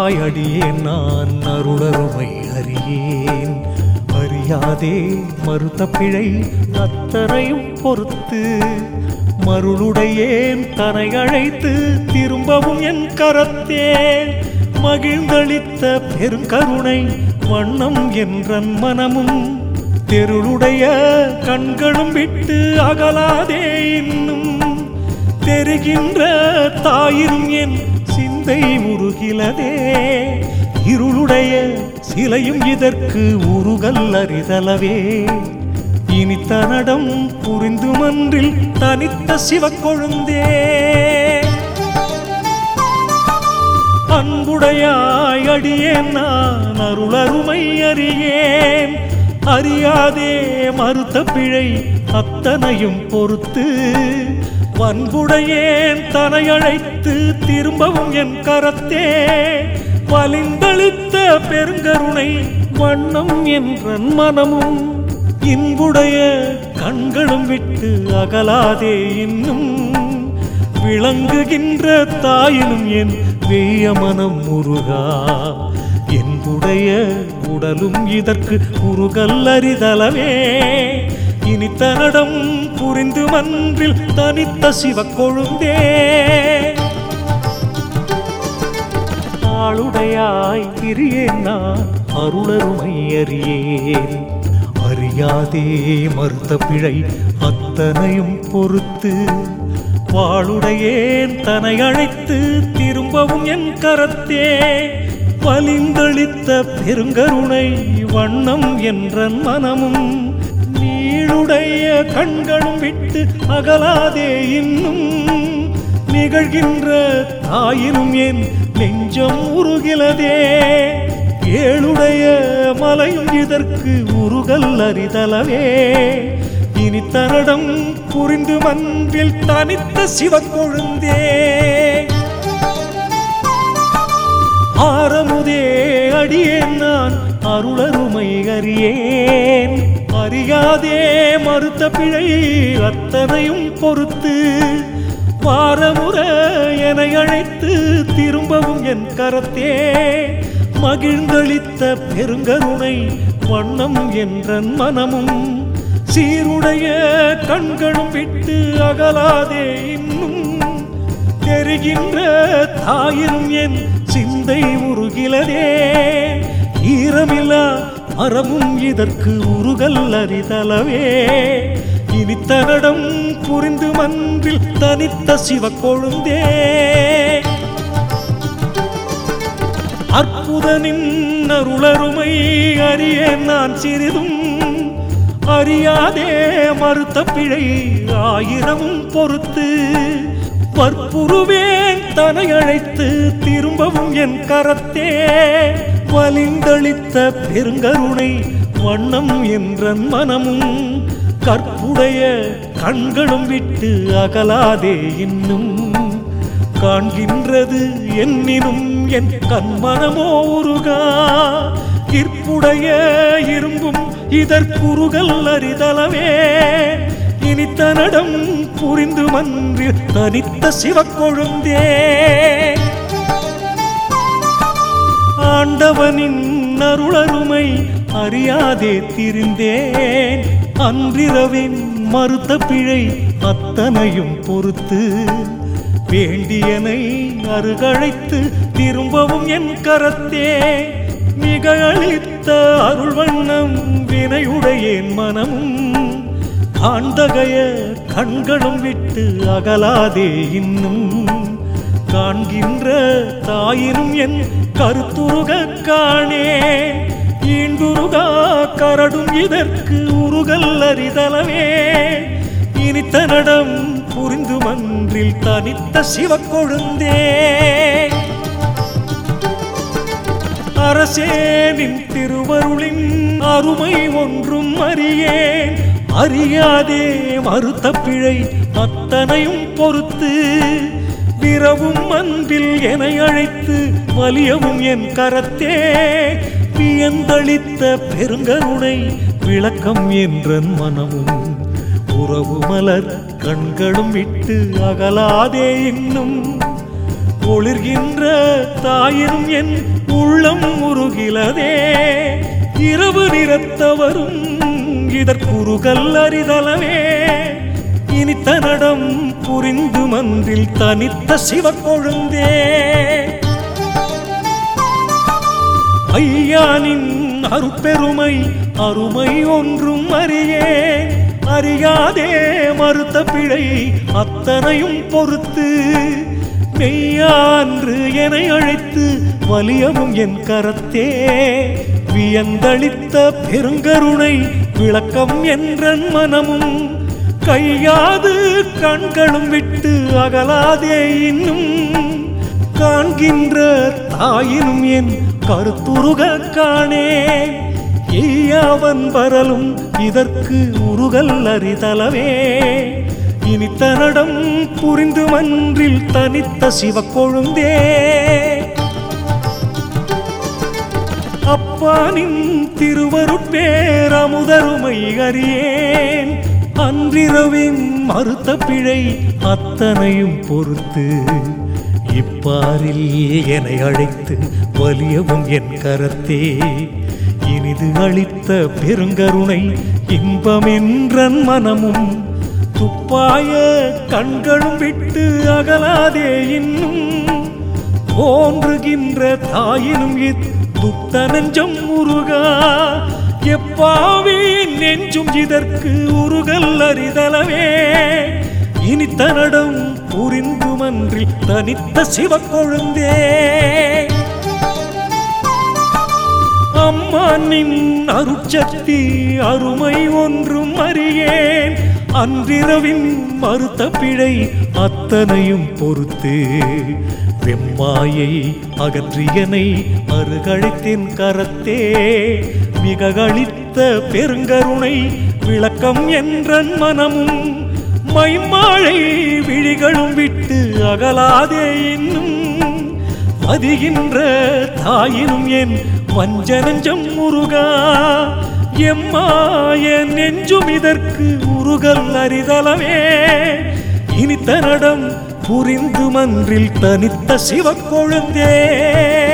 அன்புடையாய் அடியேன் நான் அருளருமை அறியேன் அறியாதே மறுத்த பிழை அத்தனையும் பொறுத்து மருளுடையேன் தனை அழைத்து திரும்பவும் என் கரத்தே மகிழ்ந்தளித்த பெருங்கருணை வண்ணம் என்றன் மனமும் தெருளுடைய கண்களும் விட்டு அகலாதே இன்னும் தெரிகின்ற தாயிரும் என் சிந்தை உருகிலதே இருளுடைய சிலையும் இதற்கு உருகல் அறிதலவே இனித்த நடம் புரிந்து மன்றில் தனித்த சிவக்கொழுந்தே அன்புடையாய் அடியேன் நான் அருளருமை அறியேன் அறியாதே மறுத்த பிழை அத்தனையும் பொறுத்து வன்புடையேன் தனை அழைத்து திரும்பவும் என் கரத்தே வலிந்தளித்த பெருங்கருணை வண்ணம் என்றன் மனமும் இன்புடைய கண்களும் விட்டு அகலாதே இன்னும் விளங்குகின்ற தாயினும் என் வெய்ய மனம் முருகா என்புடைய உடலும் இதற்கு உருகல் அறிதலவே இனித்த நடம் புரிந்து மன்றில் தனித்த சிவக்கொழுந்தே ஆளுடையாய் பிரியேன் நான் அருளருமை அறியேன் அறியாதே மறுத்த பிழை அத்தனையும் பொறுத்து வாளுடையேன் தனை அழைத்து திரும்பவும் என் கரத்தே வலிந்தளித்த பெருங்கருணை வண்ணம் என்றன் மனமும் நீளுடைய கண்களும் விட்டு அகலாதே இன்னும் நிகழ்கின்ற தாயினும் என் நெஞ்சம் உருகிலதே ஏழுடைய மலையும் இதற்கு உருகல் அறிதலவே இனி தரடம் புரிந்து மன்றில் தனித்த சிவக்கொழுந்தே ஆரமுதே அடியேன் நான் அருளருமை அறியேன் அறியாதே மறுத்த பிழை அத்தனையும் பொறுத்து வாரமுற என அழைத்து திரும்பவும் என் கரத்தே மகிழ்ந்தளித்த பெருங்கருணை வண்ணம் என்றன் மனமும் சீருடைய கண்களும் விட்டு அகலாதே இன்னும் தெரிகின்ற தாயினும் என் சிந்தை உருகிலதே ஈரமில்லா மரமும் இதற்கு உருகல் அறிதலவே இனித்த நடம் புரிந்து மன்றில் தனித்த சிவக்கொழுந்தே அற்புதனின் அருளருமை அறியேன் நான் சிறிதும் அறியாதே மறுத்த பிழை ஆயிரமும் பொறுத்து வற்புருவேன் தனை அழைத்து திரும்பவும் என் கரத்தே வலிந்தளித்த பெருங்கருணை வண்ணம் என்றன் மனமும் கற்புடைய கண்களும் விட்டு அகலாதே இன்னும் காண்கின்றது என்னினும் என் கண்மனமோ உருகா இற்புடைய இரும்பும் இதற்குருகல் அறிதலவே இனித்த நடம் புரிந்து மன்றில் தனித்த சிவக்கொழுந்தே ஆண்டவனின் அருளருமை அறியாதே திரிந்தேன் அன்றிரவின் மறுத்த பிழை அத்தனையும் பொறுத்து வேண்டியனை அருகழைத்து திரும்பவும் என் கரத்தே மிக அளித்த அருள் வண்ணம் வினையுடையேன் மனமும் காண்டகைய கண்களும் விட்டு அகலாதே இன்னும் காண்கின்ற தாயினும் என் கருத்துருக காணே ஈண்டுருகா கரடும் இதற்கு உருகல் அறிதலவே இனித்த நடம் புரிந்து மன்றில் தனித்த சிவக்கொழுந்தே அரசேனின் திருவருளின் அருமை ஒன்றும் அறியேன் அறியாதே மறுத்த பிழை அத்தனையும் பொறுத்து விரவும் அன்பில் என அழைத்து வலியவும் என் கரத்தே வியந்தளித்த பெருங்கருணை விளக்கம் என்றன் மனமும் உறவு மலர் கண்களும் விட்டு அகலாதே இன்னும் ஒளிர்கின்ற தாயினும் என் உள்ளம் உருகிலதே இரவு நிறத்தவரும் இதற்குருகல் அறிதலவே இனித்த நடம் புரிந்து மன்றில் தனித்த சிவக்கொழுந்தே ஐயானின் அருப்பெருமை அருமை ஒன்றும் அறியே அறியாதே மறுத்த பிழை அத்தனையும் பொறுத்து மெய்யான்று என அழைத்து வலியவும் என் கரத்தே வியந்தளித்த பெருங்கருணை விளக்கம் என்றன் மனமும் கையாது கண்களும் விட்டு அகலாதே இன்னும் காண்கின்ற தாயினும் என் கருத்துருக காணேன் ஈயாவன் வரலும் இதற்கு உருகல் அறிதலவே இனித்த நடம் புரிந்து மன்றில் தனித்த சிவக்கொழுந்தே அப்பானின் திருவருட்பேரமுதருமை அறியேன் அன்றிரவின் மறுத்த பிழை அத்தனையும் பொறுத்து இப்பாரில் என்னை அழைத்து வலியவும் என் கரத்தே இனிது அளித்த பெருங்கருணை இன்பமென்றன் மனமும் துப்பாய கண்களும் விட்டு அகலாதே இன்னும் தோன்றுகின்ற தாயினும் இத் துத்த நெஞ்சம் உருகா எப்பாவி நெஞ்சும் இதற்கு உருகல் அறிதலவே இனித்த நடம் புரிந்து மன்றில் தனித்த சிவக்கொழுந்தே அம்மானின் அருட்சக்தி அருமை ஒன்றும் அறியேன் அன்றிரவின் மறுத்த பிழை அத்தனையும் பொறுத்து வெம்மாயை அகற்றியனை அருகழித்தின் கரத்தே மிக அளித்த பெருங்கருணை விளக்கம் என்றன் மனமும் மைமாழை விழிகளும் விட்டு அகலாதே இன்னும் மதிகின்ற தாயினும் என் வஞ்ச நெஞ்சம் முருகா எம்மாய நெஞ்சும் இதற்கு உருகல் அறிதலவே இனித்த நடம் புரிந்து மன்றில் தனித்த சிவக்கொழுந்தே